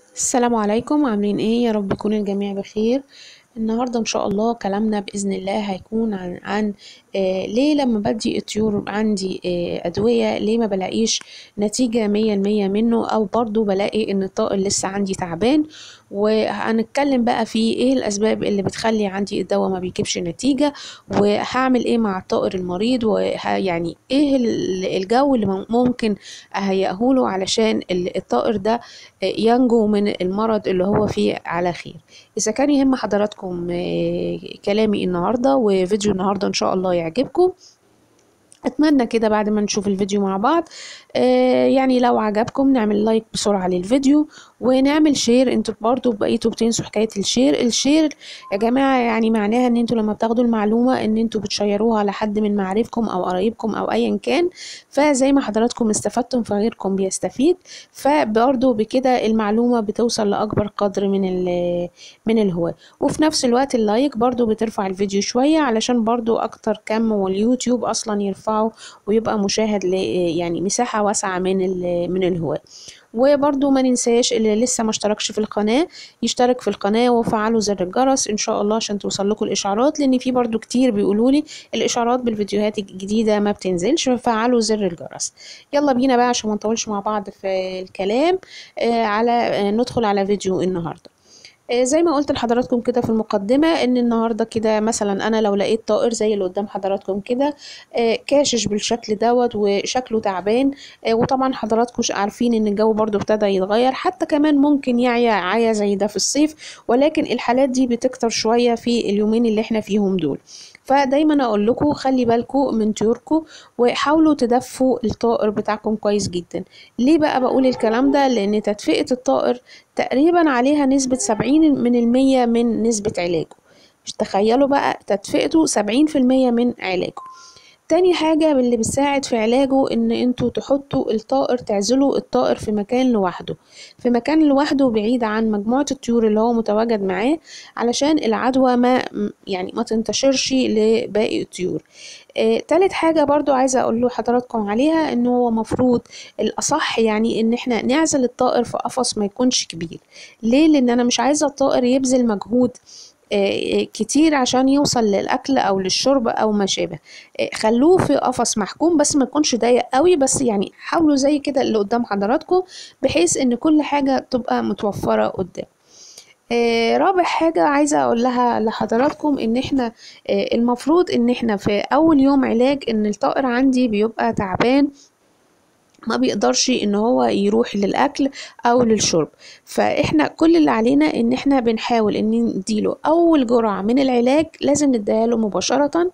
السلام عليكم عاملين ايه يا رب يكون الجميع بخير النهاردة ان شاء الله كلامنا بإذن الله هيكون عن, عن آه ليه لما بدي الطيور عندي آه أدوية ليه ما بلاقيش نتيجة مية المية منه أو برضو بلاقي إن الطائر لسه عندي تعبان وهنتكلم بقى في ايه الأسباب اللي بتخلي عندي الدواء ما بيجيبش نتيجة وهعمل ايه مع الطائر المريض ويعني ايه الجو اللي ممكن أهيئهوله علشان الطائر ده ينجو من المرض اللي هو فيه على خير إذا كان يهم حضراتكم كلامي النهاردة وفيديو النهاردة إن شاء الله يعجبكم اتمنى كده بعد ما نشوف الفيديو مع بعض آه يعني لو عجبكم نعمل لايك بسرعة للفيديو ونعمل شير انتوا برضو بقيتوا بتنسوا حكاية الشير الشير يا جماعة يعني معناها ان انتوا لما بتاخدوا المعلومة ان انتوا بتشيروها لحد من معارفكم او قرايبكم او ايا كان فزي ما حضراتكم استفدتم فغيركم بيستفيد فبرضو بكده المعلومة بتوصل لأكبر قدر من من الهواة وفي نفس الوقت اللايك برضو بترفع الفيديو شوية علشان برضو اكتر كم واليوتيوب اصلا يرفع يرفعه ويبقى مشاهد يعني مساحة واسعة من من الهواء وبرضو ما ننساش اللي لسه ما اشتركش في القناة يشترك في القناة وفعلوا زر الجرس ان شاء الله عشان توصل لكم الاشعارات لان في برضو كتير بيقولوا لي الاشعارات بالفيديوهات الجديدة ما بتنزلش ففعلوا زر الجرس يلا بينا بقى عشان ما نطولش مع بعض في الكلام آه على آه ندخل على فيديو النهارده زي ما قلت لحضراتكم كده في المقدمة ان النهاردة كده مثلا انا لو لقيت طائر زي اللي قدام حضراتكم كده كاشش بالشكل دوت وشكله تعبان وطبعا حضراتكم عارفين ان الجو برضو ابتدى يتغير حتى كمان ممكن يعيا عيا زي ده في الصيف ولكن الحالات دي بتكتر شوية في اليومين اللي احنا فيهم دول فدايما اقول لكم خلي بالكم من طيوركم وحاولوا تدفوا الطائر بتاعكم كويس جدا ليه بقى بقول الكلام ده لان تدفئة الطائر تقريبا عليها نسبة سبعين من المية من نسبة علاجه مش تخيلوا بقى تدفئته سبعين في المية من علاجه تاني حاجة اللي بتساعد في علاجه ان انتوا تحطوا الطائر تعزلوا الطائر في مكان لوحده في مكان لوحده بعيد عن مجموعة الطيور اللي هو متواجد معاه علشان العدوى ما يعني ما تنتشرش لباقي الطيور آه، تالت حاجة برضو عايزة أقول له حضراتكم عليها إن هو مفروض الأصح يعني إن إحنا نعزل الطائر في قفص ما يكونش كبير ليه؟ لأن أنا مش عايزة الطائر يبذل مجهود كتير عشان يوصل للاكل او للشرب او ما شابه خلوه في قفص محكوم بس ما يكونش ضيق قوي بس يعني حاولوا زي كده اللي قدام حضراتكم بحيث ان كل حاجه تبقى متوفره قدام رابع حاجة عايزة أقول لها لحضراتكم إن إحنا المفروض إن إحنا في أول يوم علاج إن الطائر عندي بيبقى تعبان ما بيقدرش ان هو يروح للاكل او للشرب فاحنا كل اللي علينا ان احنا بنحاول ان نديله اول جرعه من العلاج لازم نديها له مباشره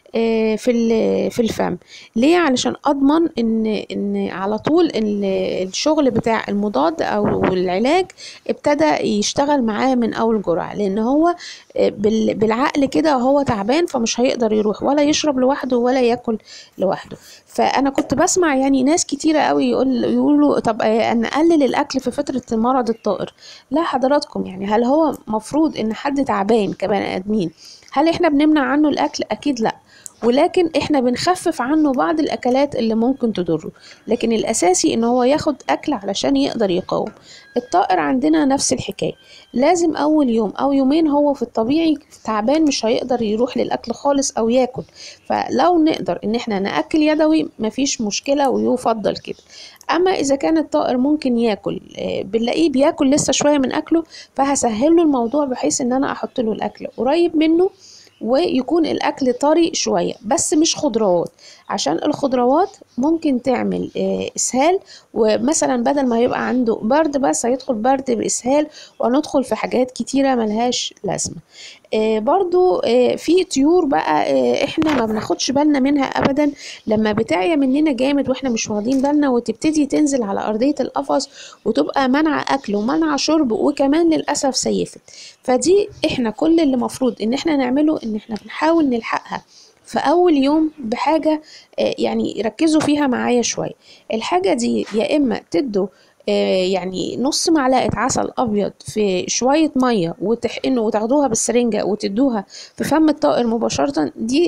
في في الفم ليه علشان اضمن ان ان على طول ان الشغل بتاع المضاد او العلاج ابتدى يشتغل معاه من اول جرعه لان هو بالعقل كده هو تعبان فمش هيقدر يروح ولا يشرب لوحده ولا ياكل لوحده فانا كنت بسمع يعني ناس كتيره قوي يقول يقولوا طب نقلل الاكل في فتره مرض الطائر لا حضراتكم يعني هل هو مفروض ان حد تعبان كبني ادمين هل احنا بنمنع عنه الاكل اكيد لا ولكن احنا بنخفف عنه بعض الاكلات اللي ممكن تضره لكن الاساسي ان هو ياخد اكل علشان يقدر يقاوم الطائر عندنا نفس الحكايه لازم اول يوم او يومين هو في الطبيعي تعبان مش هيقدر يروح للاكل خالص او ياكل فلو نقدر ان احنا ناكل يدوي مفيش مشكله ويفضل كده اما اذا كان الطائر ممكن ياكل بنلاقيه بياكل لسه شويه من اكله فهسهل له الموضوع بحيث ان انا احط له الاكل قريب منه ويكون الاكل طري شويه بس مش خضروات عشان الخضروات ممكن تعمل اسهال ومثلا بدل ما يبقى عنده برد بس هيدخل برد باسهال وندخل في حاجات كتيره ملهاش لازمه برضو في طيور بقى احنا ما بناخدش بالنا منها ابدا لما بتعيا مننا جامد واحنا مش واخدين بالنا وتبتدي تنزل على ارضيه القفص وتبقى منع اكل ومنع شرب وكمان للاسف سيفت فدي احنا كل اللي مفروض ان احنا نعمله ان احنا بنحاول نلحقها في اول يوم بحاجه يعني ركزوا فيها معايا شويه الحاجه دي يا اما تدوا يعني نص معلقة عسل أبيض في شوية مية وتحقنوا وتاخدوها بالسرنجة وتدوها في فم الطائر مباشرة دي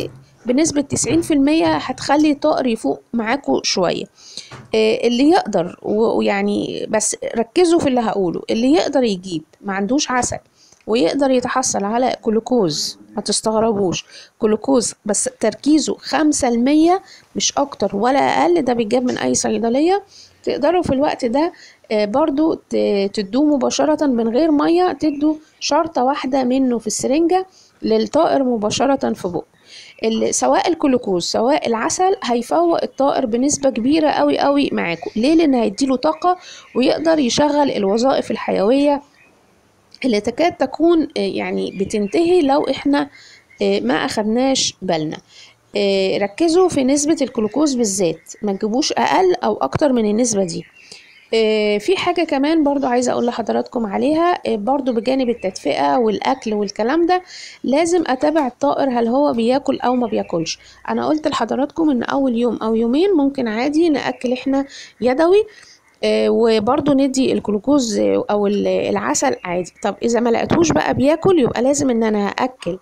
بنسبة 90% هتخلي الطائر يفوق معاكوا شوية آه، اللي يقدر و- ويعني بس ركزوا في اللي هقوله اللي يقدر يجيب ما عندوش عسل ويقدر يتحصل على جلوكوز ما تستغربوش جلوكوز بس تركيزه خمسة المية مش أكتر ولا أقل ده بيتجاب من أي صيدلية تقدروا في الوقت ده آه، برضو ت- تدوه مباشرة من غير مية تدوا شرطة واحدة منه في السرنجة للطائر مباشرة في بقه ال- سواء الجلوكوز سواء العسل هيفوق الطائر بنسبة كبيرة قوي قوي معاكم ليه لأن هيديله طاقة ويقدر يشغل الوظائف الحيوية اللي تكاد تكون آه، يعني بتنتهي لو احنا آه، ما اخدناش بالنا آه، ركزوا في نسبة الجلوكوز بالذات ما تجيبوش اقل او اكتر من النسبة دي آه، في حاجة كمان برضو عايزة أقول لحضراتكم عليها آه، برضو بجانب التدفئة والأكل والكلام ده لازم أتابع الطائر هل هو بياكل أو ما بياكلش أنا قلت لحضراتكم إن أول يوم أو يومين ممكن عادي نأكل إحنا يدوي آه، وبرضه ندي الجلوكوز آه، او ال- العسل عادي طب اذا ما لقيتهوش بقى بياكل يبقى لازم ان انا هاكل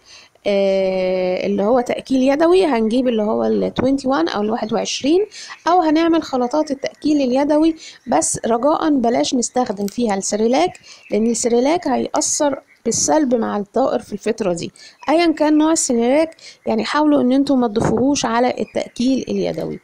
آه، اللي هو تأكيل يدوي هنجيب اللي هو ال 21 أو ال 21 أو هنعمل خلطات التأكيل اليدوي بس رجاء بلاش نستخدم فيها السريلاك لأن السريلاك هيأثر بالسلب مع الطائر في الفترة دي أيا كان نوع السريلاك يعني حاولوا إن انتم ما تضيفوهوش على التأكيل اليدوي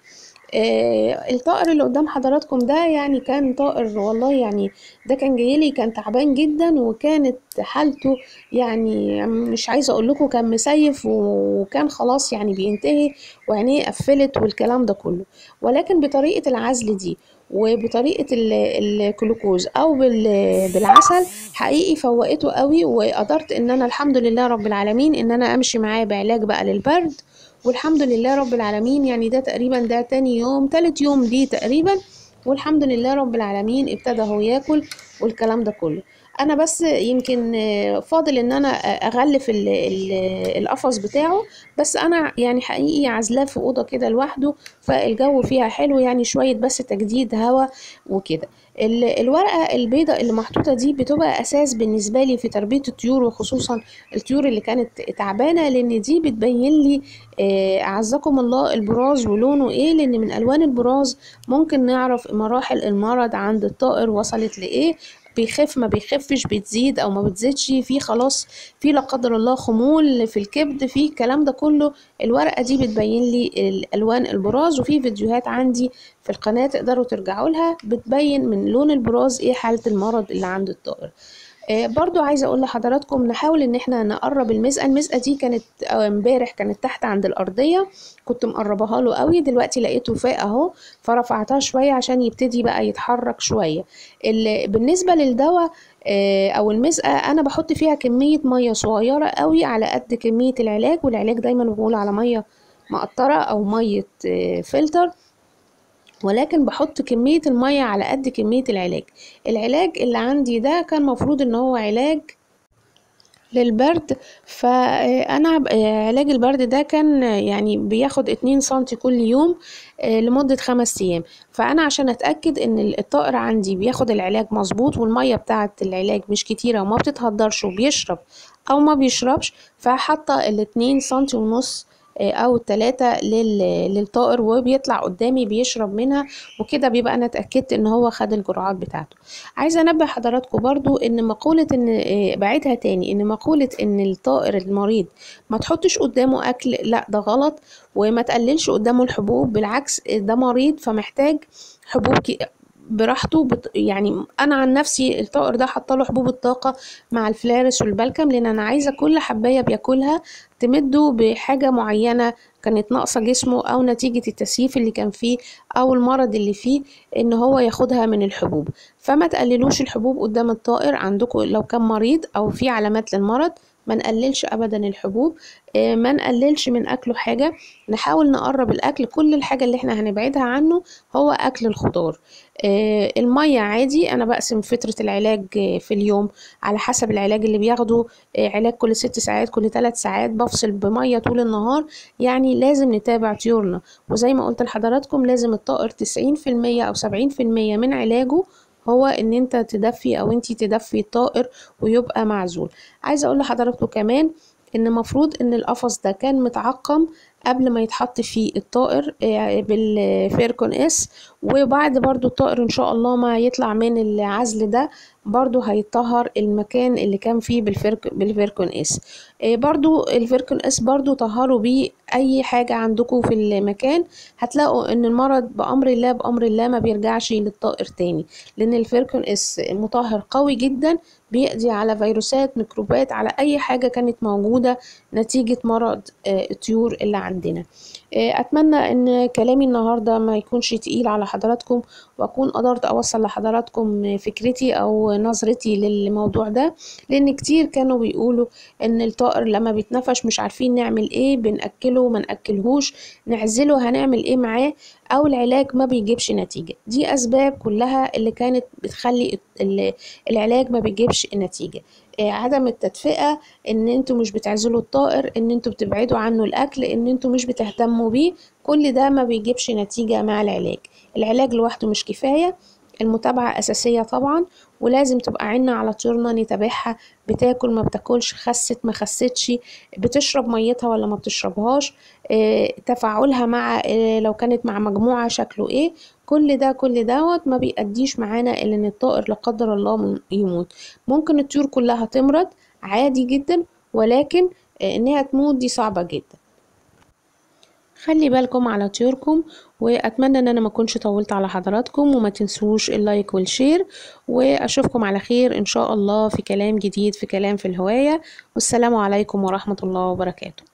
آه، الطائر اللي قدام حضراتكم ده يعني كان طائر والله يعني ده كان جايلي كان تعبان جدا وكانت حالته يعني مش عايزه اقول لكم كان مسيف وكان خلاص يعني بينتهي وعينيه قفلت والكلام ده كله ولكن بطريقه العزل دي وبطريقه ال- الجلوكوز او بال- بالعسل حقيقي فوقته قوي وقدرت ان انا الحمد لله رب العالمين ان انا امشي معاه بعلاج بقى للبرد والحمد لله رب العالمين يعني ده تقريبا ده تاني يوم تالت يوم ليه تقريبا والحمد لله رب العالمين ابتدى هو ياكل والكلام ده كله انا بس يمكن آه، فاضل ان انا آه، اغلف ال- ال- القفص بتاعه بس انا يعني حقيقي عازلاه في اوضه كده لوحده فالجو فيها حلو يعني شويه بس تجديد هوا وكده ال- الورقه البيضاء اللي محطوطه دي بتبقى اساس بالنسبه لي في تربيه الطيور وخصوصا الطيور اللي كانت تعبانه لان دي بتبين لي آه، اعزكم الله البراز ولونه ايه لان من الوان البراز ممكن نعرف مراحل المرض عند الطائر وصلت لايه بيخف ما بيخفش بتزيد او ما بتزيدش في خلاص في لا قدر الله خمول في الكبد في الكلام ده كله الورقه دي بتبين لي الالوان البراز وفي فيديوهات عندي في القناه تقدروا ترجعوا لها بتبين من لون البراز ايه حاله المرض اللي عند الطائر آه، برضو عايزه اقول لحضراتكم نحاول ان احنا نقرب المزقه المزقه دي كانت آه، امبارح كانت تحت عند الارضيه كنت مقرباها له قوي دلوقتي لقيته فاق اهو فرفعتها شويه عشان يبتدي بقى يتحرك شويه ال- بالنسبه للدواء آه، او المزقه انا بحط فيها كميه ميه صغيره قوي على قد كميه العلاج والعلاج دايما بقول على ميه مقطره او ميه آه، فلتر ولكن بحط كمية المية على قد كمية العلاج العلاج اللي عندي ده كان مفروض ان هو علاج للبرد فانا ب- علاج البرد ده كان يعني بياخد اتنين سنتي كل يوم آه، لمدة خمس ايام فانا عشان اتأكد ان الطائر عندي بياخد العلاج مظبوط والمية بتاعة العلاج مش كتيرة وما بتتهدرش وبيشرب او ما بيشربش فحاطة الاتنين سنتي ونص آه، او التلاتة لل- للطائر وبيطلع قدامي بيشرب منها وكده بيبقى انا اتأكدت ان هو خد الجرعات بتاعته عايزة انبه حضراتكم برضو ان مقولة ان آه، بعيدها تاني ان مقولة ان الطائر المريض ما تحطش قدامه اكل لا ده غلط وما تقللش قدامه الحبوب بالعكس ده مريض فمحتاج حبوب ك- براحته بت... يعني انا عن نفسي الطائر ده حاطه له حبوب الطاقه مع الفلارس والبلكم لان انا عايزه كل حبايه بياكلها تمده بحاجه معينه كانت ناقصه جسمه او نتيجه التسييف اللي كان فيه او المرض اللي فيه ان هو ياخدها من الحبوب فما تقللوش الحبوب قدام الطائر عندكم لو كان مريض او في علامات للمرض ما نقللش ابدا الحبوب آه، ما نقللش من اكله حاجه نحاول نقرب الاكل كل الحاجه اللي احنا هنبعدها عنه هو اكل الخضار آه، الميه عادي انا بقسم فتره العلاج آه، في اليوم على حسب العلاج اللي بياخده آه، علاج كل ست ساعات كل ثلاث ساعات بفصل بميه طول النهار يعني لازم نتابع طيورنا وزي ما قلت لحضراتكم لازم الطائر 90% او 70% من علاجه هو ان انت تدفي او انتي تدفي الطائر ويبقى معزول عايزه اقول لحضراتكم كمان ان المفروض ان القفص ده كان متعقم قبل ما يتحط فيه الطائر آه، بالفيركون اس وبعد برضو الطائر ان شاء الله ما يطلع من العزل ده برضو هيطهر المكان اللي كان فيه بالفيرك بالفيركون اس آه، برضو الفيركون اس برضو طهروا بيه اي حاجة عندكم في المكان هتلاقوا ان المرض بامر الله بامر الله ما بيرجعش للطائر تاني لان الفيركون اس مطهر قوي جدا بيقضي على فيروسات ميكروبات على اي حاجة كانت موجودة نتيجة مرض آه، الطيور اللي عندنا آه، اتمنى ان كلامي النهاردة ما يكونش تقيل على حضراتكم واكون قدرت اوصل لحضراتكم فكرتي او نظرتي للموضوع ده لان كتير كانوا بيقولوا ان الطائر لما بيتنفش مش عارفين نعمل ايه بنأكله ما نأكلهوش نعزله هنعمل ايه معاه او العلاج ما بيجيبش نتيجة دي اسباب كلها اللي كانت بتخلي ال- العلاج ما بيجيبش نتيجة آه، عدم التدفئة ان انتوا مش بتعزلوا الطائر ان انتوا بتبعدوا عنه الاكل ان انتوا مش بتهتموا بيه كل ده ما بيجيبش نتيجة مع العلاج العلاج لوحده مش كفاية المتابعة أساسية طبعا ولازم تبقى عنا على طيورنا نتابعها بتاكل ما بتاكلش خست ما خستش بتشرب ميتها ولا ما بتشربهاش آه، تفاعلها مع آه، لو كانت مع مجموعة شكله ايه كل ده كل دوت ما بيأديش معانا إلا ان الطائر لا قدر الله من- يموت ممكن الطيور كلها تمرض عادي جدا ولكن آه، انها تموت دي صعبة جدا خلي بالكم على طيوركم واتمنى ان انا ما اكونش طولت على حضراتكم وما تنسوش اللايك والشير واشوفكم على خير ان شاء الله في كلام جديد في كلام في الهواية والسلام عليكم ورحمة الله وبركاته